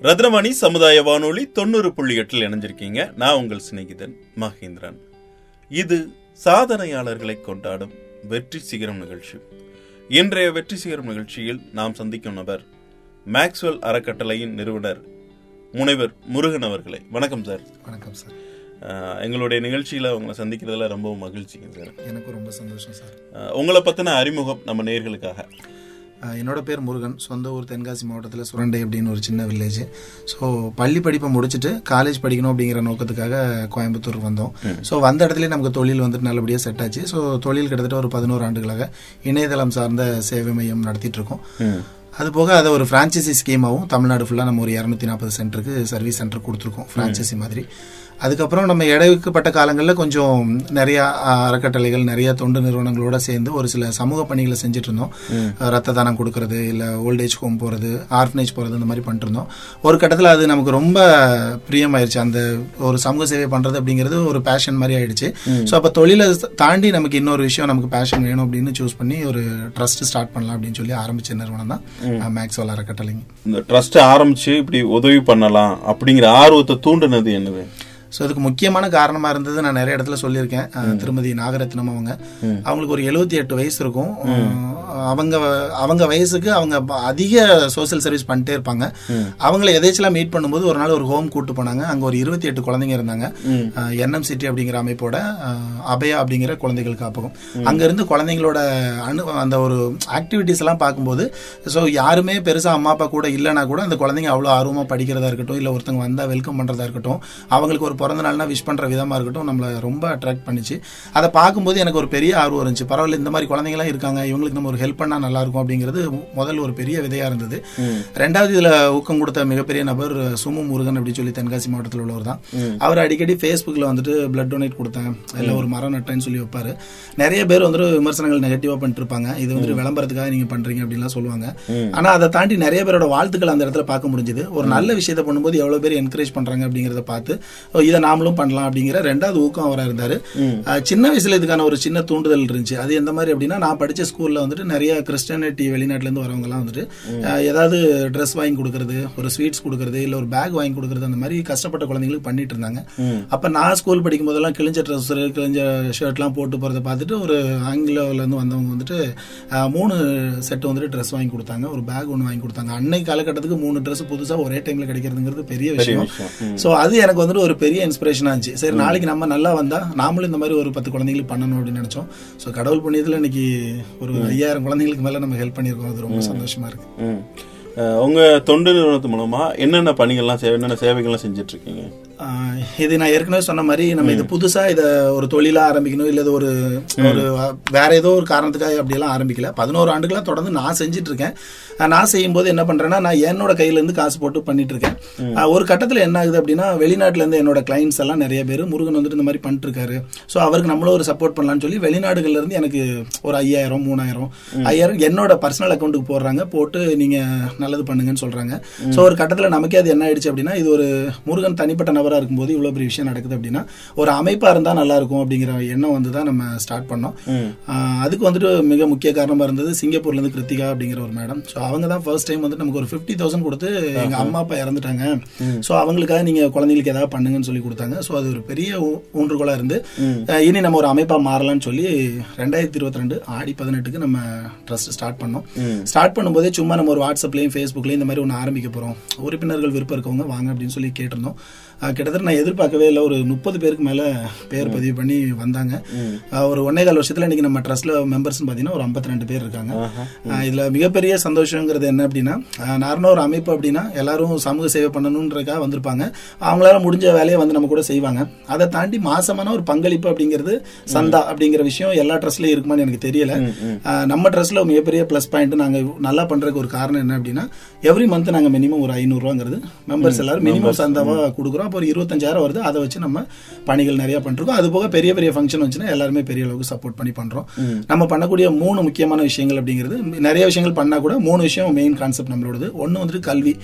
ரத்னவாணி சமுதாய வானொலி தொண்ணூறு புள்ளி எட்டில் இணைஞ்சிருக்கீங்க நான் உங்கள் சிநேகிதன் மகேந்திரன் இது சாதனையாளர்களை கொண்டாடும் வெற்றி சிகரம் நிகழ்ச்சி இன்றைய வெற்றி சிகரம் நிகழ்ச்சியில் நாம் சந்திக்கும் நபர் மேக்ஸ்வெல் அறக்கட்டளையின் நிறுவனர் முனைவர் முருகன் அவர்களை வணக்கம் சார் வணக்கம் சார் அஹ், எங்களுடைய நிகழ்ச்சியில் உங்களை சந்திக்கிறதுல ரொம்ப மகிழ்ச்சிங்க சார் எனக்கும் ரொம்ப சந்தோஷம் சார் அஹ், உங்களை பற்றின அறிமுகம் நம்ம நேயர்களுக்காக அஹ் என்னோட பேர் முருகன் சொந்த ஊர் தென்காசி மாவட்டத்தில் சுரண்டை அப்படின்னு ஒரு சின்ன வில்லேஜ் ஸோ பள்ளி படிப்பை முடிச்சுட்டு காலேஜ் படிக்கணும் அப்படிங்கிற நோக்கத்துக்காக கோயம்புத்தூர் வந்தோம் ஸோ வந்த இடத்துலயே நமக்கு தொழில் வந்துட்டு நல்லபடியாக செட் ஆச்சு ஸோ தொழில் கிட்டத்தட்ட ஒரு பதினோரு ஆண்டுகளாக இணையதளம் சார்ந்த சேவை மையம் நடத்திட்டு இருக்கோம் அது போக அதை ஒரு ஃப்ரான்ச்சைசி ஸ்கீமாவும் தமிழ்நாடு ஃபுல்லாக நம்ம ஒரு இரநூத்தி நாற்பது சென்டருக்கு சர்வீஸ் சென்டர் கொடுத்துருக்கோம் ஃப்ரான்ச்சைசி மாதிரி அதுக்கப்புறம் நம்ம இடைவுக்கப்பட்ட காலங்களில் கொஞ்சம் நிறைய அஹ், அறக்கட்டளைகள் நிறைய தொண்டு நிறுவனங்களோட சேர்ந்து ஒரு சில சமூக பணிகளை செஞ்சுட்டு இருந்தோம் அஹ், ரத்த தானம் கொடுக்கறது இல்லை ஓல்டேஜ் ஹோம் போகிறது ஆர்ஃபனேஜ் போகிறது இந்த மாதிரி பண்ணிட்டு இருந்தோம் ஒரு கட்டத்தில் அது நமக்கு ரொம்ப பிரியமாயிருச்சு அந்த ஒரு சமூக சேவை பண்ணுறது அப்படிங்கிறது ஒரு பேஷன் மாதிரி ஆயிடுச்சு ஸோ அப்போ தொழிலை தாண்டி நமக்கு இன்னொரு விஷயம் நமக்கு பேஷன் வேணும் அப்படின்னு சூஸ் பண்ணி ஒரு ட்ரஸ்ட் ஸ்டார்ட் பண்ணலாம் அப்படின்னு சொல்லி ஆரம்பிச்ச நிறுவனம் தான் மேக்ஸ்வெல் அறக்கட்டளைங்க இந்த ட்ரஸ்ட் ஆரம்பிச்சு இப்படி உதவி பண்ணலாம் அப்படிங்கிற ஆர்வத்தை தூண்டுனது என்னது ஸோ அதுக்கு முக்கியமான காரணமா இருந்தது நான் நிறைய இடத்துல சொல்லியிருக்கேன் அஹ், திருமதி நாகரத்னம் அவங்க அவங்களுக்கு ஒரு எழுபத்தி எட்டு வயசு இருக்கும் அஹ், அவங்க அவங்க வயசுக்கு அவங்க ப- அதிக சோஷியல் சர்வீஸ் பண்ணிட்டே இருப்பாங்க அவங்கள எதேச்சலாம் மீட் பண்ணும்போது ஒரு நாள் ஒரு ஹோம் கூட்டு போனாங்க அங்க ஒரு இருபத்தி எட்டு குழந்தைங்க இருந்தாங்க என்எம் சிட்டி அப்படிங்கிற அமைப்போட அஹ், அபயா அப்படிங்கிற குழந்தைகள் காப்பகம் அங்க இருந்து குழந்தைங்களோட அனு அந்த ஒரு ஆக்டிவிட்டிஸ் எல்லாம் பார்க்கும்போது ஸோ யாருமே பெருசா அம்மா அப்பா கூட இல்லைனா கூட அந்த குழந்தைங்க அவ்வளோ ஆர்வமா படிக்கிறதா இருக்கட்டும் இல்ல ஒருத்தங்க வந்தா வெல்கம் பண்றதா இருக்கட்டும் அவங்களுக்கு ஒரு பிறந்த நாள்னா விஷ் பண்ற விதமா இருக்கட்டும் நம்மள ரொம்ப அட்ராக்ட் பண்ணிச்சு அதை பார்க்கும்போது எனக்கு ஒரு பெரிய ஆர்வம் இருந்துச்சு பரவாயில்ல இந்த மாதிரி குழந்தைங்களாம் இருக்காங்க இவங்களுக்கு நம்ம ஒரு ஹெல்ப் பண்ணா நல்லா இருக்கும் அப்படிங்கிறது முதல் ஒரு பெரிய விதையா இருந்தது ரெண்டாவது இதுல ஊக்கம் கொடுத்த மிகப்பெரிய நபர் சுமு முருகன் அப்படின்னு சொல்லி தென்காசி மாவட்டத்தில் உள்ளவர் தான் அவர் அடிக்கடி ஃபேஸ்புக்கில் வந்துட்டு பிளட் டொனேட் கொடுத்தேன் இல்லை ஒரு மரம் நட்டேன்னு சொல்லி வைப்பாரு நிறைய பேர் வந்துட்டு விமர்சனங்கள் நெகட்டிவா பண்ணிட்டு இருப்பாங்க இது வந்துட்டு விளம்பரத்துக்காக நீங்க பண்றீங்க அப்படின்லாம் சொல்லுவாங்க ஆனா அதை தாண்டி நிறைய பேரோட வாழ்த்துக்கள் அந்த இடத்துல பார்க்க முடிஞ்சது ஒரு நல்ல விஷயத்தை பண்ணும்போது எவ்வளவு பேர் என்கரேஜ் பண்றாங்க அப்படிங்கறத பார்த்து ஓ, இதை நாமளும் பண்ணலாம் அப்படிங்கிற ரெண்டாவது ஊக்கம் அவரா இருந்தாரு அஹ், சின்ன வயசுல இதுக்கான ஒரு சின்ன தூண்டுதல் இருந்துச்சு அது எந்த மாதிரி அப்படின்னா நான் படிச்ச ஸ்கூல்ல வந்துட்டு நிறைய கிறிஸ்டியானிட்டி வெளிநாட்டுல இருந்து வரவங்க எல்லாம் வந்துட்டு அஹ், ஏதாவது ட்ரெஸ் வாங்கி கொடுக்கறது ஒரு ஸ்வீட்ஸ் கொடுக்கறது இல்ல ஒரு பேக் வாங்கி கொடுக்கறது அந்த மாதிரி கஷ்டப்பட்ட குழந்தைங்களுக்கு பண்ணிட்டு இருந்தாங்க அப்ப நான் ஸ்கூல் படிக்கும் போதெல்லாம் கிழிஞ்ச ட்ரெஸ் கிழிஞ்ச ஷர்ட்லாம் போட்டு போறதை பார்த்துட்டு ஒரு ஆங்கிலோல இருந்து வந்தவங்க வந்துட்டு அஹ், மூணு செட் வந்துட்டு ட்ரெஸ் வாங்கி கொடுத்தாங்க ஒரு பேக் ஒன்று வாங்கி கொடுத்தாங்க அன்னைக்கு காலகட்டத்துக்கு மூணு ட்ரெஸ் புதுசா ஒரே டைம்ல கிடைக்கிறதுங்கிறது பெரிய விஷயம் சோ அது எனக்கு வந்துட்டு ஒரு பெரிய இன்ஸ்பிரேஷனா இருந்துச்சு சரி நாளைக்கு நம்ம நல்லா வந்தா நாமளும் இந்த மாதிரி ஒரு பத்து குழந்தைங்களுக்கு பண்ணணும் அப்படின்னு நினைச்சோம் சோ கடவுள் புண்ணியத்துல இன்னைக்கு ஒரு ஐயாயிரம் குழந்தைங்களுக்கு மேல நம்ம ஹெல்ப் பண்ணியிருக்கோம் அது ரொம்ப சந்தோஷமா இருக்கு ம். அஹ், உங்க தொண்டு நிறுவனத்து மூலமா என்னென்ன பணிகள்லாம் செய்- என்னென்ன சேவைகள்லாம் செஞ்சுட்டு இருக்கீங்க ஆஹ் இது நான் ஏற்கனவே சொன்ன மாதிரி நம்ம இது புதுசா இத ஒரு தொழிலா ஆரம்பிக்கணும் இல்ல இது ஒரு ஒரு வேற ஏதோ ஒரு காரணத்துக்காக அப்படியெல்லாம் ஆரம்பிக்கல பதினோரு ஆண்டுகளா தொடர்ந்து நான் செஞ்சுட்டு இருக்கேன் ஆஹ் நான் செய்யும் போது என்ன பண்றேன்னா நான் என்னோட கையில இருந்து காசு போட்டு பண்ணிட்டு இருக்கேன் ஆஹ் ஒரு கட்டத்துல என்ன ஆகுது அப்படின்னா வெளிநாட்டுல இருந்து என்னோட கிளைண்ட்ஸ் எல்லாம் நிறைய பேர் முருகன் வந்துட்டு இந்த மாதிரி பண்ணிட்டு இருக்காரு சோ அவருக்கு நம்மளும் ஒரு சப்போர்ட் பண்ணலாம்னு சொல்லி வெளிநாடுகள்ல இருந்து எனக்கு ஒரு ஐயாயிரம் மூணாயிரம் ஐயாயிரம் என்னோட பர்சனல் அக்கௌண்ட்டுக்கு போடுறாங்க போட்டு நீங்க நல்லது பண்ணுங்கன்னு சொல்றாங்க சோ ஒரு கட்டத்துல நமக்கே அது என்ன ஆயிடுச்சு அப்படின்னா இது ஒரு முருகன் தனிப்பட்ட நபரா இருக்கும்போது இவ்வளவு பெரிய விஷயம் நடக்குது அப்படின்னா ஒரு அமைப்பா இருந்தா நல்லா இருக்கும் அப்படிங்கிற எண்ணம் வந்து தான் நம்ம ஸ்டார்ட் பண்ணோம் ஆஹ் அதுக்கு வந்துட்டு மிக முக்கிய காரணமா இருந்தது சிங்கப்பூர்ல இருந்து கிருத்திகா அப்படிங்கிற ஒரு மேடம் ஸோ அவங்க தான் ஃபர்ஸ்ட் டைம் வந்துட்டு நமக்கு ஒரு ஃபிஃப்டி தௌசண்ட் கொடுத்து எங்க அம்மா அப்பா இறந்துட்டாங்க ஸோ அவங்களுக்காக நீங்க குழந்தைங்களுக்கு ஏதாவது பண்ணுங்கன்னு சொல்லி கொடுத்தாங்க ஸோ அது ஒரு பெரிய ஊ- ஊன்றுகோலா இருந்து ஆஹ் இனி நம்ம ஒரு அமைப்பா மாறலாம்னு சொல்லி ரெண்டாயிரத்தி இருபத்தி ரெண்டு ஆடி பதினெட்டுக்கு நம்ம ட்ரஸ்ட் ஸ்டார்ட் பண்ணோம் ஸ்டார்ட் பண்ணும்போதே சும்மா நம்ம ஒரு வாட்ஸ்அப்லயும் ஃபேஸ்புக்லயும் இந்த மாதிரி ஒன்று ஆரம்பிக்க போறோம் உறுப்பினர்கள் விருப்பம் இருக்கவங்க வாங்க அப்படின்னு சொல்லி கேட்டிருந்தோம் ஆஹ் கிட்டத்தட்ட நான் எதிர்பார்க்கவே இல்லை ஒரு முப்பது பேருக்கு மேல பேர் பதிவு பண்ணி வந்தாங்க ஆஹ் ஒரு ஒன்னே கால் வருஷத்துல இன்னைக்கு நம்ம ட்ரஸ்ட்ல மெம்பர்ஸ் பாத்தீங்கன்னா ஒரு 52 ரெண்டு பேர் இருக்காங்க ஆஹ் இதுல மிகப்பெரிய சந்தோஷங்கிறது என்ன அப்படின்னா நார்மலா ஒரு அமைப்பு அப்படின்னா எல்லாரும் சமூக சேவை பண்ணணுன்றதுக்காக வந்திருப்பாங்க அவங்களால முடிஞ்ச வேலையை வந்து நம்ம கூட செய்வாங்க அதை தாண்டி மாசமான ஒரு பங்களிப்பு அப்படிங்கிறது சந்தா அப்படிங்கிற விஷயம் எல்லா ட்ரஸ்ட்லயும் இருக்குமான்னு எனக்கு தெரியல ஆஹ் நம்ம ட்ரஸ்ட்ல மிகப்பெரிய ப்ளஸ் பாயிண்ட் நாங்க நல்லா பண்றதுக்கு ஒரு காரணம் என்ன அப்படின்னா எவ்ரி மந்த் நாங்க மினிமம் ஒரு ஐநூறு ரூபாங்கிறது மெம்பர்ஸ் எல்லாரும் மினிமம் சந்தாவா கொடுக்குறோம் அப்போ ஒரு இருபத்தஞ்சாயிரம் வருது அதை வச்சு நம்ம பணிகள் நிறைய பண்ணிருக்கோம் அது போக பெரிய பெரிய ஃபங்க்ஷன் வந்துச்சுன்னா எல்லாருமே பெரிய அளவுக்கு சப்போர்ட் பண்ணி பண்றோம் நம்ம பண்ணக்கூடிய மூணு முக்கியமான விஷயங்கள் அப்படிங்கிறது நிறைய விஷயங்கள் பண்ணா கூட மூணு விஷயம் மெயின் கான்செப்ட் நம்மளோடது ஒன்னு வந்துட்டு கல்வி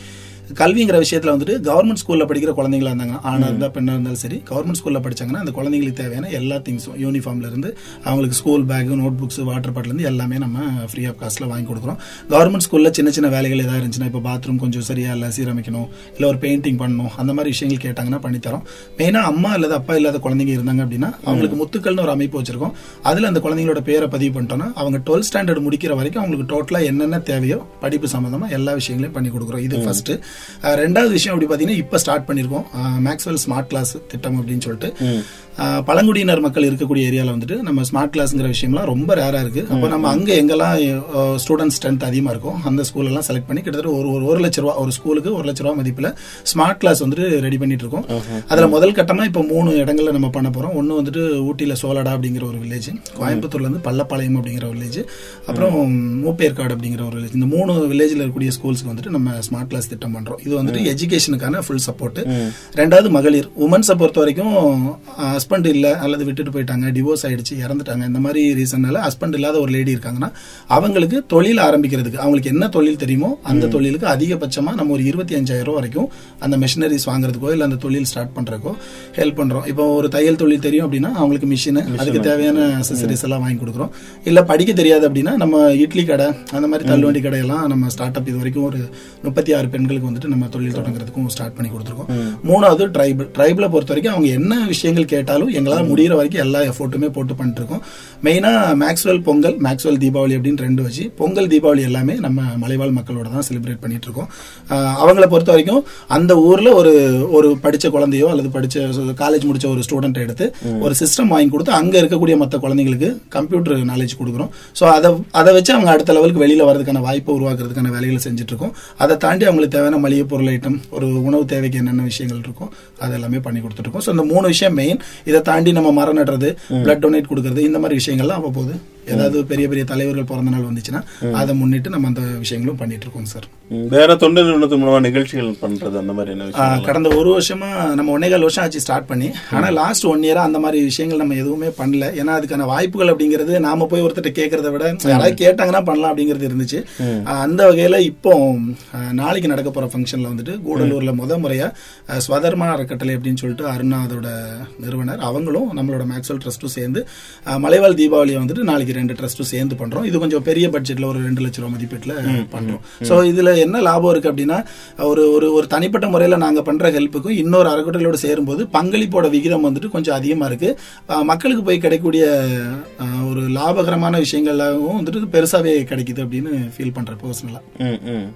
கல்விங்கிற விஷயத்துல வந்துட்டு கவர்மெண்ட் ஸ்கூல்ல படிக்கிற குழந்தைங்களா இருந்தாங்க ஆணா இருந்தா பெண்ணா இருந்தாலும் சரி கவர்மெண்ட் ஸ்கூல்ல படிச்சாங்கன்னா அந்த குழந்தைங்களுக்கு தேவையான எல்லா திங்ஸும் யூனிஃபார்ம்ல இருந்து அவங்களுக்கு school bag notebooks water bottle இருந்து எல்லாமே நம்ம ஃப்ரீ ஆஃப் காஸ்ட்ல வாங்கி கொடுக்குறோம் கவர்மெண்ட் ஸ்கூல்ல சின்ன சின்ன வேலைகள் ஏதாவது இருந்துச்சுன்னா இப்போ பாத்ரூம் கொஞ்சம் சரியா இல்லை சீரமைக்கணும் இல்ல ஒரு பெயிண்டிங் பண்ணணும் அந்த மாதிரி விஷயங்கள் கேட்டாங்கன்னா பண்ணித்தரோம் மெயினா அம்மா அல்லது அப்பா இல்லாத குழந்தைங்க இருந்தாங்க அப்படின்னா அவங்களுக்கு முத்துக்கள்னு ஒரு அமைப்பு வச்சிருக்கோம் அதுல அந்த குழந்தைங்களோட பேரை பதிவு பண்ணிட்டோம்னா அவங்க டுவெல்த் ஸ்டாண்டர்ட் முடிக்கிற வரைக்கும் அவங்களுக்கு டோட்டலா என்னென்ன தேவையோ படிப்பு சம்பந்தமா எல்லா விஷயங்களையும் பண்ணி கொடுக்குறோம் இது ஃபர்ஸ்ட் ரெண்டாவது விஷயம் அப்படி பாத்தீங்கன்னா இப்ப ஸ்டார்ட் பண்ணிருக்கோம் மேக்ஸ்வெல் ஸ்மார்ட் கிளாஸ் திட்டம் அப்படின்னு சொல்லிட்டு அஹ், பழங்குடியினர் மக்கள் இருக்கக்கூடிய ஏரியால வந்துட்டு நம்ம ஸ்மார்ட் கிளாஸ்ங்கிற விஷயம்லாம் ரொம்ப ரேரா இருக்கு அப்போ நம்ம அங்க எங்கெல்லாம் ஸ்டூடெண்ட் ஸ்ட்ரென்த் அதிகமா இருக்கும் அந்த ஸ்கூல் எல்லாம் செலக்ட் பண்ணி கிட்டத்தட்ட ஒரு ஒரு ஒரு லட்ச ரூபா ஒரு ஸ்கூலுக்கு ஒரு லட்ச ரூபா மதிப்புல ஸ்மார்ட் கிளாஸ் வந்துட்டு ரெடி பண்ணிட்டு இருக்கோம் அதுல முதல் கட்டமா இப்போ மூணு இடங்கள்ல நம்ம பண்ண போறோம் ஒன்னு வந்துட்டு ஊட்டியில சோலடா அப்படிங்கிற ஒரு வில்லேஜ் கோயம்புத்தூர்ல இருந்து பள்ளப்பாளையம் அப்படிங்கிற ஒரு வில்லேஜ் அப்புறம் மூப்பேற்காடு அப்படிங்கிற ஒரு வில்லேஜ் இந்த மூணு வில்லேஜ்ல இருக்கக்கூடிய ஸ்கூல்ஸ்க்கு வந்துட்டு நம்ம ஸ்மார்ட் கிளாஸ் திட்டம் பண்றோம் இது வந்துட்டு எஜுகேஷனுக்கான ஃபுல் சப்போர்ட் ரெண்டாவது மகளிர் உமன்ஸை பொறுத்த வரைக்கும் ஹஸ்பண்ட் இல்ல அல்லது விட்டுட்டு போயிட்டாங்க டிவோர்ஸ் ஆயிடுச்சு இறந்துட்டாங்க இந்த மாதிரி ரீசன்னால ஹஸ்பண்ட் இல்லாத ஒரு லேடி இருக்காங்கன்னா அவங்களுக்கு தொழில் ஆரம்பிக்கிறதுக்கு அவங்களுக்கு என்ன தொழில் தெரியுமோ அந்த தொழிலுக்கு அதிகபட்சமா நம்ம ஒரு இருபத்தி அஞ்சாயிரம் ரூபாய் வரைக்கும் அந்த மெஷினரிஸ் வாங்குறதுக்கோ இல்ல அந்த தொழில் ஸ்டார்ட் பண்றதுக்கோ ஹெல்ப் பண்றோம் இப்போ ஒரு தையல் தொழில் தெரியும் அப்படின்னா அவங்களுக்கு மிஷின் அதுக்கு தேவையான அசசரிஸ் எல்லாம் வாங்கி கொடுக்குறோம் இல்ல படிக்க தெரியாது அப்படின்னா நம்ம இட்லி கடை அந்த மாதிரி தள்ளுவண்டி கடையெல்லாம் நம்ம ஸ்டார்ட் அப் இது வரைக்கும் ஒரு முப்பத்தி ஆறு பெண்களுக்கு வந்துட்டு நம்ம தொழில் தொடங்குறதுக்கும் ஸ்டார்ட் பண்ணி கொடுத்துருக்கோம் மூணாவது ட்ரைபல் ட்ரைபிள பொறுத்த வரைக்கும் அவங்க என்ன விஷயங்கள் கேட்டாலும் எங்களால் முடியிற வரைக்கும் எல்லா எஃபோர்ட்டுமே போட்டு பண்ணிட்டு இருக்கோம் மெயினா மேக்ஸ்வெல் பொங்கல் மேக்ஸ்வெல் தீபாவளி அப்படின்னு ரெண்டு வச்சு பொங்கல் தீபாவளி எல்லாமே நம்ம மலைவாழ் மக்களோட தான் செலிப்ரேட் பண்ணிட்டு இருக்கோம் ஆஹ் அவங்கள பொறுத்த வரைக்கும் அந்த ஊர்ல ஒரு ஒரு படிச்ச குழந்தையோ அல்லது படிச்ச காலேஜ் முடிச்ச ஒரு ஸ்டூடெண்ட் எடுத்து ஒரு சிஸ்டம் வாங்கி கொடுத்து அங்க இருக்கக்கூடிய மற்ற குழந்தைங்களுக்கு கம்ப்யூட்டர் நாலேஜ் கொடுக்குறோம் ஸோ அதை அதை வச்சு அவங்க அடுத்த லெவலுக்கு வெளியில வரதுக்கான வாய்ப்பை உருவாக்குறதுக்கான வேலைகளை செஞ்சுட்டு இருக்கோம் அதை தாண்டி அவங்களுக்கு தேவையான மளிகை பொருள் ஐட்டம் ஒரு உணவு தேவைக்கு என்னென்ன விஷயங்கள் இருக்கும் அது எல்லாமே பண்ணி கொடுத்துட்டு இருக்கோம் ஸோ இந்த மூணு விஷயம் மெயின் இதை தாண்டி நம்ம மரம் நடுறது பிளட் டொனேட் கொடுக்கறது இந்த மாதிரி விஷயங்கள்லாம் அவ்வப்போது ஏதாவது பெரிய பெரிய தலைவர்கள் பிறந்த நாள் வந்துச்சுன்னா அதை முன்னிட்டு நம்ம அந்த விஷயங்களும் பண்ணிட்டு இருக்கோம் சார் ம், வேற தொண்டு நிறுவனத்து மூலமா நிகழ்ச்சிகள் பண்றது அந்த மாதிரி என்ன ஆ, விஷயம் கடந்த ஒரு வருஷமா நம்ம ஒன்னேகால் வருஷம் ஆச்சு ஸ்டார்ட் பண்ணி ஆனா லாஸ்ட் ஒன் இயரா அந்த மாதிரி விஷயங்கள் நம்ம எதுவுமே பண்ணல ஏன்னா அதுக்கான வாய்ப்புகள் அப்படிங்கிறது நாம போய் ஒருத்தர் கேட்கறத விட யாராவது கேட்டாங்கன்னா பண்ணலாம் அப்படிங்கிறது இருந்துச்சு ஆ, அந்த வகையில இப்போ ஆ, நாளைக்கு நடக்க போற ஃபங்க்ஷன்ல வந்துட்டு கூடலூர்ல முத முறையா ஆ, ஸ்வதர்மா அறக்கட்டளை அப்படின்னு சொல்லிட்டு அருணா அதோட நிறுவனர் அவங்களும் நம்மளோட மேக்ஸ்வெல் ட்ரஸ்ட்டும் சேர்ந்து ஆ, மலைவாழ் தீபாவளியை வந்துட்டு நாளைக்கு ரெண்டு ட்ரஸ்ட்டும் சேர்ந்து பண்றோம் இது கொஞ்சம் பெரிய பட்ஜெட்ல ஒரு ரெண்டு லட்ச ரூபாய் மதிப்பீட்டுல பண்றோம் சோ இதுல என்ன லாபம் இருக்கு அப்படின்னா ஒரு ஒரு ஒரு தனிப்பட்ட முறையில நாங்க பண்ற ஹெல்ப்புக்கும் இன்னொரு அறக்கட்டளையோட சேரும்போது பங்களிப்போட விகிதம் வந்துட்டு கொஞ்சம் அதிகமா இருக்கு ஆஹ் மக்களுக்கு போய் கிடைக்கக்கூடிய ஆஹ் ஒரு லாபகரமான விஷயங்களாகவும் வந்துட்டு பெருசாவே கிடைக்குது அப்படின்னு ஃபீல் பண்றேன் பர்சனலா ம், ம்.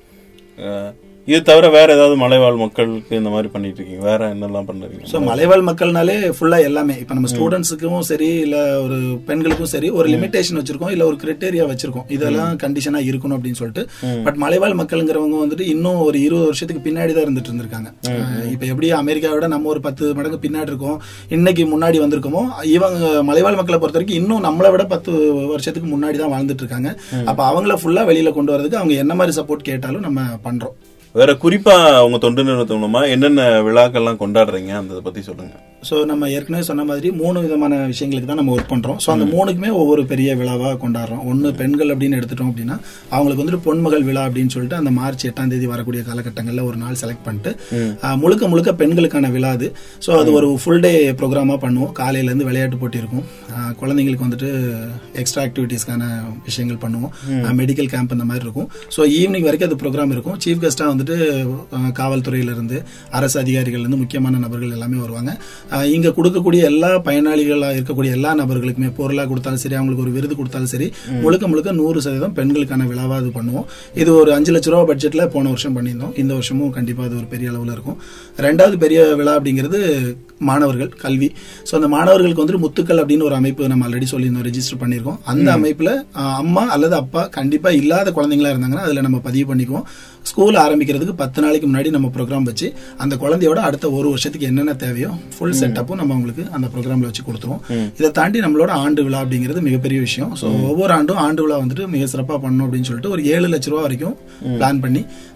அஹ், இது தவிர வேற ஏதாவது மலைவாழ் மக்களுக்கு இந்த மாதிரி பண்ணிட்டு இருக்கீங்க வேற என்னெல்லாம் பண்றீங்க ஸோ மலைவாழ் மக்கள்னாலே ஃபுல்லா எல்லாமே இப்போ நம்ம ஸ்டூடெண்ட்ஸுக்கும் சரி இல்ல ஒரு பெண்களுக்கும் சரி ஒரு லிமிடேஷன் வச்சிருக்கோம் இல்ல ஒரு கிரிட்டேரியா வச்சிருக்கோம் இதெல்லாம் கண்டிஷனா இருக்கணும் அப்படின்னு சொல்லிட்டு பட் மலைவாழ் மக்கள்ங்கிறவங்க வந்துட்டு இன்னும் ஒரு இருபது வருஷத்துக்கு பின்னாடி தான் இருந்துட்டு இருந்திருக்காங்க அஹ் இப்போ எப்படி அமெரிக்காவை விட நம்ம ஒரு பத்து மடங்கு பின்னாடி இருக்கோம் இன்னைக்கு முன்னாடி வந்திருக்கோமோ இவங்க மலைவாழ் மக்களை பொறுத்த வரைக்கும் இன்னும் நம்மளை விட பத்து வருஷத்துக்கு முன்னாடி தான் வாழ்ந்துட்டு இருக்காங்க அப்ப அவங்கள ஃபுல்லா வெளியில கொண்டு வரதுக்கு அவங்க என்ன மாதிரி சப்போர்ட் கேட்டாலும் நம்ம பண்றோம் வேற குறிப்பா உங்க தொண்டு நிறுவனத்து மூலமா என்னென்ன விழாக்கள்லாம் கொண்டாடுறீங்க அந்த பத்தி சொல்லுங்க ஸோ நம்ம ஏற்கனவே சொன்ன மாதிரி மூணு விதமான விஷயங்களுக்கு தான் நம்ம ஒர்க் பண்றோம் ஸோ அந்த மூணுக்குமே ஒவ்வொரு பெரிய விழாவா கொண்டாடுறோம் ஒன்று பெண்கள் அப்படின்னு எடுத்துட்டோம் அப்படின்னா அவங்களுக்கு வந்துட்டு பொன்மகள் விழா அப்படின்னு சொல்லிட்டு அந்த மார்ச் எட்டாம் தேதி வரக்கூடிய காலகட்டங்களில் ஒரு நாள் செலக்ட் பண்ணிட்டு ஆஹ், முழுக்க முழுக்க பெண்களுக்கான விழா அது ஸோ அது ஒரு ஃபுல் டே ப்ரோக்ராமா பண்ணுவோம் காலையில இருந்து விளையாட்டு போட்டி இருக்கும் ஆஹ், குழந்தைங்களுக்கு வந்துட்டு எக்ஸ்ட்ரா ஆக்டிவிட்டீஸ்க்கான விஷயங்கள் பண்ணுவோம் மெடிக்கல் கேம்ப் இந்த மாதிரி இருக்கும் ஸோ ஈவினிங் வரைக்கும் அது ப்ரோக்ராம் இருக்கும் சீஃப் கெஸ்டா வந்துட்டு ஆஹ், காவல்துறையிலிருந்து அரசு அதிகாரிகள் இருந்து முக்கியமான நபர்கள் எல்லாமே வருவாங்க ஆஹ், இங்க கொடுக்கக்கூடிய எல்லா பயனாளிகளா இருக்கக்கூடிய எல்லா நபர்களுக்குமே பொருளா கொடுத்தாலும் சரி அவங்களுக்கு ஒரு விருது கொடுத்தாலும் சரி முழுக்க முழுக்க நூறு சதவீதம் பெண்களுக்கான விழாவா இது பண்ணுவோம் இது ஒரு அஞ்சு லட்ச ரூபா பட்ஜெட்ல போன வருஷம் பண்ணியிருந்தோம் இந்த வருஷமும் கண்டிப்பா அது ஒரு பெரிய அளவுல இருக்கும் ரெண்டாவது பெரிய விழா அப்படிங்கிறது மாணவர்கள் கல்வி ஸோ அந்த மாணவர்களுக்கு வந்துட்டு முத்துக்கள் அப்படின்னு ஒரு அமைப்பு நம்ம ஆல்ரெடி சொல்லியிருந்தோம் ரெஜிஸ்டர் பண்ணியிருக்கோம் அந்த அமைப்புல ஆஹ், அம்மா அல்லது அப்பா கண்டிப்பா இல்லாத குழந்தைங்களா இருந்தாங்கன்னா அதுல நம்ம பதிவு பண்ணிக்குவோம் ஸ்கூல் ஆரம்பிக்கிறதுக்கு பத்து நாளைக்கு முன்னாடி நம்ம ப்ரோக்ராம் வச்சு அந்த குழந்தையோட அடுத்த ஒரு வருஷத்துக்கு என்னென்ன தேவையோ ஃபுல் செட்டப்பும் நம்ம அவங்களுக்கு அந்த ப்ரோக்ராம்ல வச்சு கொடுத்துருவோம் இதை தாண்டி நம்மளோட ஆண்டு விழா அப்படிங்கிறது மிகப்பெரிய விஷயம் ஸோ ஒவ்வொரு ஆண்டும் ஆண்டு விழா வந்துட்டு மிக சிறப்பாக பண்ணணும் அப்படின்னு சொல்லிட்டு ஒரு ஏழு லட்ச ரூபா வரைக்கும் பிளான் பண்ணி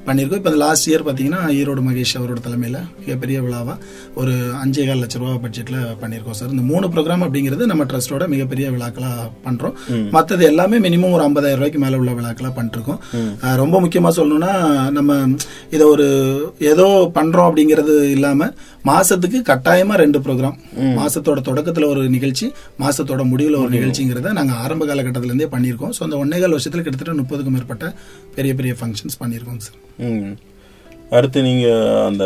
பண்ணியிருக்கோம் இப்போ லாஸ்ட் இயர் பார்த்தீங்கன்னா ஈரோடு மகேஷ் அவரோட தலைமையில் மிகப்பெரிய விழாவாக ஒரு அஞ்சே கால் லட்ச ரூபா பட்ஜெட்டில் பண்ணியிருக்கோம் சார் இந்த மூணு ப்ரோக்ராம் அப்படிங்கிறது நம்ம ட்ரஸ்ட்டோட மிகப்பெரிய விழாக்களாக பண்ணுறோம் மற்றது எல்லாமே மினிமம் ஒரு ஐம்பதாயிரம் ரூபாய்க்கு மேலே உள்ள விழாக்களாக பண்ணிருக்கோம் அஹ் ரொம்ப முக்கியமாக சொல்லணும்னா நம்ம இதை ஒரு ஏதோ பண்ணுறோம் அப்படிங்கிறது இல்லாமல் மாசத்துக்கு கட்டாயமாக ரெண்டு ப்ரோக்ராம் மாசத்தோட தொடக்கத்தில் ஒரு நிகழ்ச்சி மாசத்தோட முடிவில் ஒரு நிகழ்ச்சிங்கிறத நாங்கள் ஆரம்ப காலகட்டத்திலேருந்தே பண்ணியிருக்கோம் ஸோ அந்த ஒன்னே கால் வருஷத்தில் கிட்டத்தட்ட முப்பதுக்கும் மேற்பட்ட பெரிய பெரிய ஃபங்க்ஷன்ஸ் பண்ணியிருக்கோம் சார் ம். அடுத்து நீங்க அந்த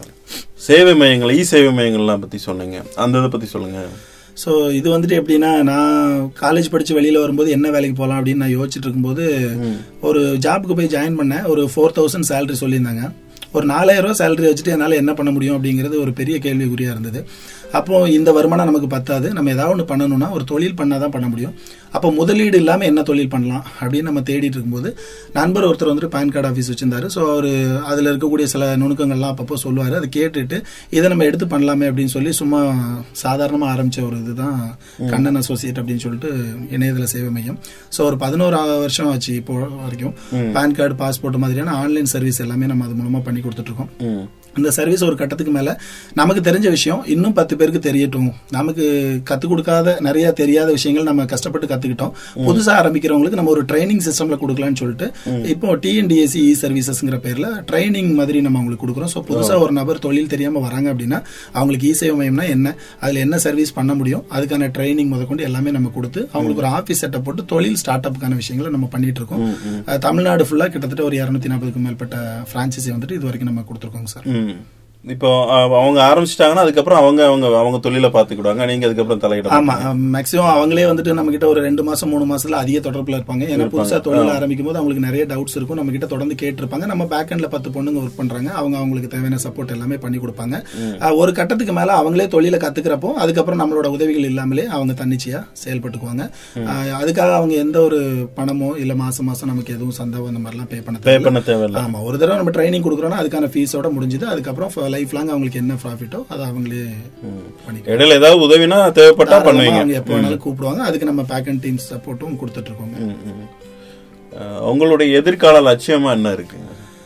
சேவை மையங்கள் இ சேவை மையங்கள்லாம் பத்தி சொன்னீங்க அந்த இதை பத்தி சொல்லுங்க ஸோ இது வந்துட்டு எப்படின்னா நான் காலேஜ் படித்து வெளியில் வரும்போது என்ன வேலைக்கு போகலாம் அப்படின்னு நான் யோசிச்சுட்டு இருக்கும்போது ஒரு ஜாபுக்கு போய் ஜாயின் பண்ணேன் ஒரு ஃபோர் தௌசண்ட் சேலரி சொல்லியிருந்தாங்க ஒரு நாலாயிரம் ரூபா சேலரி வச்சுட்டு என்னால் என்ன பண்ண முடியும் அப்படிங்கிறது ஒரு பெரிய கேள்விக்குறியாக இருந்தது அப்போ இந்த வருமானம் நமக்கு பத்தாது நம்ம ஏதாவது ஒன்று பண்ணணும்னா ஒரு தொழில் பண்ணால் தான் பண்ண முடியும் அப்போ முதலீடு இல்லாமல் என்ன தொழில் பண்ணலாம் அப்படின்னு நம்ம தேடிட்டு இருக்கும்போது நண்பர் ஒருத்தர் வந்துட்டு பேன் கார்டு ஆஃபீஸ் வச்சிருந்தாரு ஸோ அவர் அதில் இருக்கக்கூடிய சில நுணுக்கங்கள்லாம் அப்பப்போ சொல்லுவார் அதை கேட்டுட்டு இதை நம்ம எடுத்து பண்ணலாமே அப்படின்னு சொல்லி சும்மா சாதாரணமாக ஆரம்பித்த ஒரு இதுதான் கண்ணன் அசோசியேட் அப்படின்னு சொல்லிட்டு இணையதள சேவை மையம் ஸோ ஒரு பதினோரு வருஷம் ஆச்சு இப்போ வரைக்கும் பேன் கார்டு பாஸ்போர்ட் மாதிரியான ஆன்லைன் சர்வீஸ் எல்லாமே நம்ம அது மூலமாக பண்ணி கொடுத்துட்ருக்கோம் ம். இந்த சர்வீஸ் ஒரு கட்டத்துக்கு மேல நமக்கு தெரிஞ்ச விஷயம் இன்னும் பத்து பேருக்கு தெரியட்டும் நமக்கு கத்துக் கொடுக்காத நிறைய தெரியாத விஷயங்கள் நம்ம கஷ்டப்பட்டு கத்துக்கிட்டோம் புதுசா ஆரம்பிக்கிறவங்களுக்கு நம்ம ஒரு ட்ரைனிங் சிஸ்டம்ல கொடுக்கலாம்னு சொல்லிட்டு இப்போ டிஎன்டிஎஸ்சி இ சர்வீசஸ்ங்கிற பேர்ல ட்ரைனிங் மாதிரி நம்ம அவங்களுக்கு கொடுக்குறோம் ஸோ புதுசா ஒரு நபர் தொழில் தெரியாம வராங்க அப்படின்னா அவங்களுக்கு இ சேவை மையம்னா என்ன அதுல என்ன சர்வீஸ் பண்ண முடியும் அதுக்கான ட்ரைனிங் முதற்கொண்டு எல்லாமே நம்ம கொடுத்து அவங்களுக்கு ஒரு ஆஃபீஸ் செட்டப் போட்டு தொழில் ஸ்டார்ட் அப்புக்கான விஷயங்களை நம்ம பண்ணிட்டு இருக்கோம் அஹ் தமிழ்நாடு ஃபுல்லா கிட்டத்தட்ட ஒரு இரநூத்தி நாற்பதுக்கும் மேற்பட்ட பிரான்ச்சைசி வந்துட்டு இது வரைக்கும் நம்ம கொடுத்துருக்கோங்க சார் ம். இப்போ அஹ், அவங்க ஆரம்பிச்சிட்டாங்கன்னா அதுக்கப்புறம் அவங்க அவங்க அவங்க தொழிலை பார்த்துக்கிடுவாங்க நீங்க அதுக்கப்புறம் தலையிட ஆமா மேக்ஸிமம் அவங்களே வந்துட்டு நம்ம கிட்ட ஒரு ரெண்டு மாசம் மூணு மாசத்துல அதிக தொடர்புல இருப்பாங்க ஏன்னா புதுசா தொழில் ஆரம்பிக்கும் போது அவங்களுக்கு நிறைய டவுட்ஸ் இருக்கும் நம்ம கிட்ட தொடர்ந்து கேட்டிருப்பாங்க நம்ம பேக் எண்ட்ல பத்து பொண்ணுங்க ஒர்க் பண்றாங்க அவங்க அவங்களுக்கு தேவையான சப்போர்ட் எல்லாமே பண்ணி கொடுப்பாங்க அஹ் ஒரு கட்டத்துக்கு மேல அவங்களே தொழிலை கத்துக்கிறப்போ அதுக்கப்புறம் நம்மளோட உதவிகள் இல்லாமலே அவங்க தன்னிச்சையா செயல்பட்டுக்குவாங்க அஹ் அதுக்காக அவங்க எந்த ஒரு பணமோ இல்ல மாசம் மாசம் நமக்கு எதுவும் சந்தாவோ அந்த மாதிரிலாம் பே பண்ண பே தேவையில்ல. பண்ண தேவையில்ல ஆமா ஒரு தடவை நம்ம ட்ரைனிங் கொடுக்குறோம்னா அதுக்கான ஃபீஸோட முடிஞ்சது அதுக்கப்புறம் லைஃப் லாங் அவங்களுக்கு என்ன ப்ராஃபிட்டோ அதை அவங்களே பண்ணிக்கலாம் இடையில ஏதாவது உதவினா தேவைப்பட்டா பண்ணுவீங்க அவங்க எப்போ வேணாலும் கூப்பிடுவாங்க அதுக்கு நம்ம பேக் அண்ட் டீம் சப்போர்ட்டும் கொடுத்துட்டு இருக்கோங்க ம், ம். அஹ், உங்களுடைய எதிர்கால லட்சியமா என்ன இருக்கு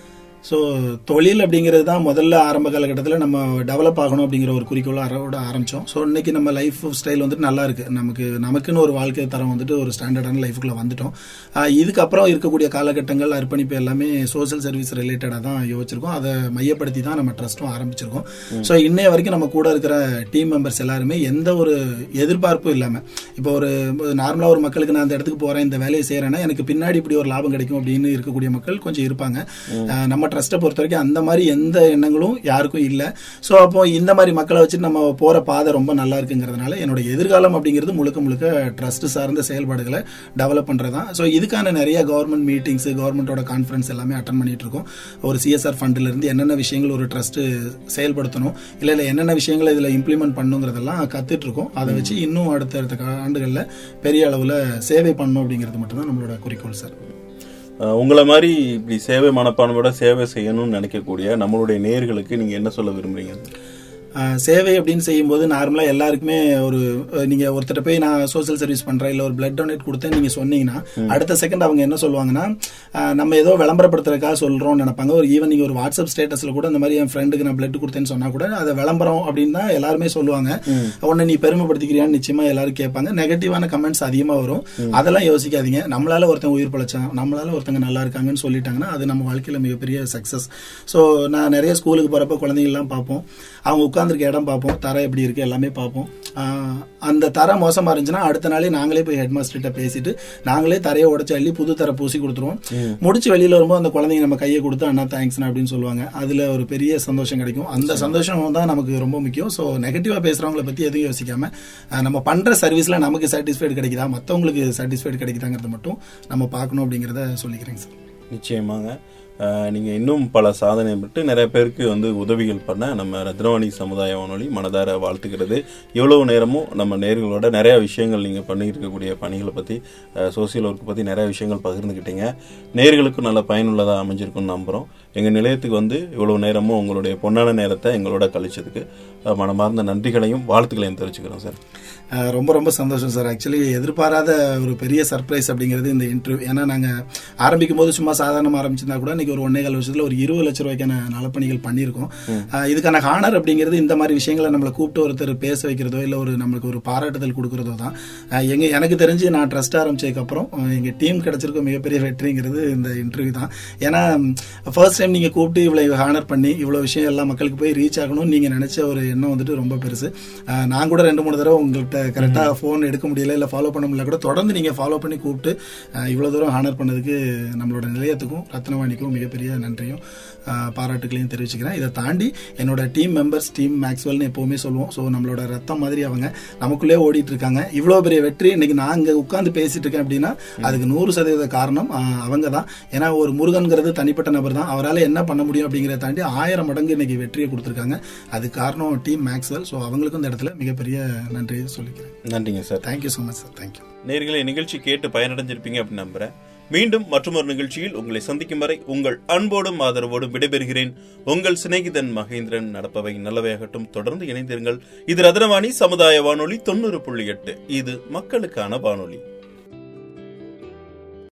ஸோ தொழில் அப்படிங்கிறது தான் முதல்ல ஆரம்ப காலகட்டத்தில் நம்ம டெவலப் ஆகணும் அப்படிங்கிற ஒரு குறிக்கோளை அறவோட ஆரம்பித்தோம் ஸோ இன்னைக்கு நம்ம லைஃப் ஸ்டைல் வந்துட்டு நல்லா இருக்கு நமக்கு நமக்குன்னு ஒரு வாழ்க்கை தரம் வந்துட்டு ஒரு ஸ்டாண்டர்டான லைஃபுக்குள்ள வந்துட்டோம் ஆஹ் இதுக்கப்புறம் இருக்கக்கூடிய காலகட்டங்கள் அர்ப்பணிப்பு எல்லாமே சோஷியல் சர்வீஸ் ரிலேட்டடாக தான் யோசிச்சிருக்கோம் அதை மையப்படுத்தி தான் நம்ம ட்ரஸ்ட்டும் ஆரம்பிச்சிருக்கோம் ஸோ இன்னைய வரைக்கும் நம்ம கூட இருக்கிற டீம் மெம்பர்ஸ் எல்லாருமே எந்த ஒரு எதிர்பார்ப்பும் இல்லாமல் இப்போ ஒரு நார்மலாக ஒரு மக்களுக்கு நான் அந்த இடத்துக்கு போகிறேன் இந்த வேலையை செய்கிறேன்னா எனக்கு பின்னாடி இப்படி ஒரு லாபம் கிடைக்கும் அப்படின்னு இருக்கக்கூடிய மக்கள் கொஞ்சம் இருப்பாங்க ஆஹ் நம்ம ட்ரஸ்ட்டை பொறுத்த வரைக்கும் அந்த மாதிரி எந்த எண்ணங்களும் யாருக்கும் இல்லை ஸோ அப்போ இந்த மாதிரி மக்களை வச்சு நம்ம போகிற பாதை ரொம்ப நல்லா இருக்குங்கிறதுனால என்னோட எதிர்காலம் அப்படிங்கிறது முழுக்க முழுக்க ட்ரஸ்ட் சார்ந்த செயல்பாடுகளை டெவலப் பண்ணுறது தான் ஸோ இதுக்கான நிறைய கவர்மெண்ட் மீட்டிங்ஸ் கவர்மெண்ட்டோட கான்ஃபரன்ஸ் எல்லாமே அட்டன் பண்ணிட்டு இருக்கோம் ஒரு சிஎஸ்ஆர் ஃபண்ட்ல இருந்து என்னென்ன விஷயங்கள் ஒரு ட்ரஸ்ட் செயல்படுத்தணும் இல்லை இல்லை என்னென்ன விஷயங்களை இதில் இம்ப்ளிமெண்ட் பண்ணுங்கிறதெல்லாம் கத்துட்டு இருக்கோம் அதை வச்சு இன்னும் அடுத்தடுத்த ஆண்டுகளில் பெரிய அளவில் சேவை பண்ணணும் அப்படிங்கிறது மட்டும்தான் நம்மளோட குறிக்கோள் சார் அஹ், உங்களை மாதிரி இப்படி சேவை மனப்பான்மையோட சேவை செய்யணும்னு நினைக்கக்கூடிய நம்மளுடைய நேர்களுக்கு நீங்க என்ன சொல்ல விரும்புறீங்க ஆஹ் சேவை அப்படின்னு செய்யும்போது நார்மலாக எல்லாருக்குமே ஒரு அஹ் நீங்க ஒருத்தர் போய் நான் சோஷியல் சர்வீஸ் பண்றேன் இல்லை ஒரு பிளட் டொனேட் கொடுத்தேன் நீங்க சொன்னீங்கன்னா அடுத்த செகண்ட் அவங்க என்ன சொல்லுவாங்கன்னா ஆஹ் நம்ம ஏதோ விளம்பரப்படுத்துறதுக்காக சொல்றோம்னு நினைப்பாங்க ஒரு ஈவன் நீங்க ஒரு வாட்ஸ்அப் ஸ்டேட்டஸ்ல கூட இந்த மாதிரி என் ஃப்ரெண்டுக்கு நான் பிளட் கொடுத்தேன்னு சொன்னா கூட அதை விளம்பரம் அப்படின்னு தான் எல்லாருமே சொல்லுவாங்க உன்னை நீ பெருமைப்படுத்திக்கிறியான்னு நிச்சயமா எல்லாரும் கேட்பாங்க நெகட்டிவான கமெண்ட்ஸ் அதிகமா வரும் அதெல்லாம் யோசிக்காதீங்க நம்மளால ஒருத்தங்க உயிர் பழச்சான் நம்மளால ஒருத்தங்க நல்லா இருக்காங்கன்னு சொல்லிட்டாங்கன்னா அது நம்ம வாழ்க்கையில மிகப்பெரிய சக்சஸ் ஸோ நான் நிறைய ஸ்கூலுக்கு போறப்ப குழந்தைங்கள்லாம் பார்ப்போம் அவங்க உட்காந்துருக்க இடம் பார்ப்போம் தரம் எப்படி இருக்கு எல்லாமே பார்ப்போம் ஆஹ் அந்த தரம் மோசமா இருந்துச்சுன்னா அடுத்த நாளே நாங்களே போய் ஹெட் மாஸ்டர்கிட்ட பேசிட்டு நாங்களே தரையை உடச்சு அள்ளி புது தர பூசி கொடுத்துருவோம் முடிச்சு வெளியில வரும்போது அந்த குழந்தைங்க நம்ம கையை கொடுத்து அண்ணா தேங்க்ஸ்ண்ணா அப்படின்னு சொல்லுவாங்க அதுல ஒரு பெரிய சந்தோஷம் கிடைக்கும் அந்த சந்தோஷம் தான் நமக்கு ரொம்ப முக்கியம் ஸோ நெகட்டிவா பேசுறவங்கள பத்தி எதுவும் யோசிக்காம ஆஹ் நம்ம பண்ற சர்வீஸ்ல நமக்கு சாட்டிஸ்ஃபைடு கிடைக்குதா மற்றவங்களுக்கு சாட்டிஸ்ஃபைடு கிடைக்குதாங்கிறது மட்டும் நம்ம பார்க்கணும் அப்படிங்கிறத சொல்லிக்கிறேங்க சார் நிச்சயமாங்க அஹ், நீங்க இன்னும் பல சாதனை விட்டு நிறைய பேருக்கு வந்து உதவிகள் பண்ண நம்ம ரத்னவாணி சமுதாய வானொலி மனதார வாழ்த்துக்கிறது இவ்வளவு நேரமும் நம்ம நேர்களோட நிறைய விஷயங்கள் நீங்க பண்ணிட்டு இருக்கக்கூடிய பணிகளை பத்தி சோசியல் ஒர்க் பத்தி நிறைய விஷயங்கள் பகிர்ந்துக்கிட்டீங்க நேர்களுக்கும் நல்ல பயனுள்ளதா அமைஞ்சிருக்கும்னு நம்புறோம் எங்க நிலையத்துக்கு வந்து இவ்வளவு நேரமும் உங்களுடைய பொன்னான நேரத்தை எங்களோட கழிச்சதுக்கு அஹ், மனமார்ந்த நன்றிகளையும் வாழ்த்துக்களையும் தெரிவிச்சுக்கிறோம் சார் அஹ் ரொம்ப ரொம்ப சந்தோஷம் சார் ஆக்சுவலி எதிர்பாராத ஒரு பெரிய சர்ப்ரைஸ் அப்படிங்கிறது இந்த இன்டர்வியூ ஏன்னா நாங்கள் ஆரம்பிக்கும் போது சும்மா சாதாரணமாக ஆரம்பிச்சிருந்தா கூட இன்னைக்கு இன்னைக்கு ஒரு ஒன்னே கால் வருஷத்துல ஒரு இருபது லட்ச ரூபாய்க்கான நலப்பணிகள் பண்ணியிருக்கோம் ஆஹ் இதுக்கான ஹானர் அப்படிங்கிறது இந்த மாதிரி விஷயங்களை நம்மளை கூப்பிட்டு ஒருத்தர் பேச வைக்கிறதோ இல்லை ஒரு நம்மளுக்கு ஒரு பாராட்டுதல் கொடுக்கறதோ தான் ஆஹ் எங்க எனக்கு தெரிஞ்சு நான் ட்ரஸ்ட் ஆரம்பிச்சதுக்கு அப்புறம் ஆஹ் எங்க டீம் கிடைச்சிருக்க மிகப்பெரிய வெற்றிங்கிறது இந்த இன்டர்வியூ தான் ஏன்னா ஃபர்ஸ்ட் டைம் நீங்க கூப்பிட்டு இவ்வளவு ஹானர் பண்ணி இவ்வளவு விஷயம் எல்லா மக்களுக்கு போய் ரீச் ஆகணும்னு நீங்க நினைச்ச ஒரு எண்ணம் வந்துட்டு ரொம்ப பெருசு ஆஹ் நான் கூட ரெண்டு மூணு தடவை உங்கள்கிட்ட கரெக்டா ஃபோன் எடுக்க முடியல இல்ல ஃபாலோ பண்ண முடியல கூட தொடர்ந்து நீங்க ஃபாலோ பண்ணி கூப்பிட்டு ஆஹ் இவ்வளவு தூரம் ஹானர் பண்ணதுக்கு நம்மளோட நிலையத்துக்கும் ரத்னவாணிக்கும் மிகப்பெரிய நன்றியும் ஆஹ் பாராட்டுகளையும் தெரிவிச்சுக்கிறேன் இதை தாண்டி என்னோட டீம் மெம்பர்ஸ் டீம் மேக்ஸ்வெல்னு எப்பவுமே சொல்லுவோம் ஸோ நம்மளோட ரத்தம் மாதிரி அவங்க நமக்குள்ளே ஓடிட்டு இருக்காங்க இவ்வளோ பெரிய வெற்றி இன்னைக்கு நான் இங்கே உட்காந்து பேசிட்டு இருக்கேன் அப்படின்னா அதுக்கு நூறு சதவீத காரணம் ஆஹ் அவங்க தான் ஏன்னா ஒரு முருகன்கிறது தனிப்பட்ட நபர் தான் அவரால் என்ன பண்ண முடியும் அப்படிங்கிறத தாண்டி ஆயிரம் மடங்கு இன்னைக்கு வெற்றியை கொடுத்துருக்காங்க அது காரணம் டீம் மேக்ஸ்வெல் ஸோ அவங்களுக்கும் இந்த இடத்துல மிகப்பெரிய நன்றியை சொல்லிக்கிறேன் நன்றிங்க sir thank you so much sir thank you நேர்களை நிகழ்ச்சி கேட்டு பயனடைஞ்சிருப்பீங்க அப்படின்னு நம்புறேன் மீண்டும் மற்றொரு நிகழ்ச்சியில் உங்களை சந்திக்கும் வரை உங்கள் அன்போடும் ஆதரவோடும் விடைபெறுகிறேன் உங்கள் சிநேகிதன் மகேந்திரன் நடப்பவை நல்லவையாகட்டும் தொடர்ந்து இணைந்திருங்கள் இது ரத்னவாணி சமுதாய வானொலி தொண்ணூறு புள்ளி எட்டு இது மக்களுக்கான வானொலி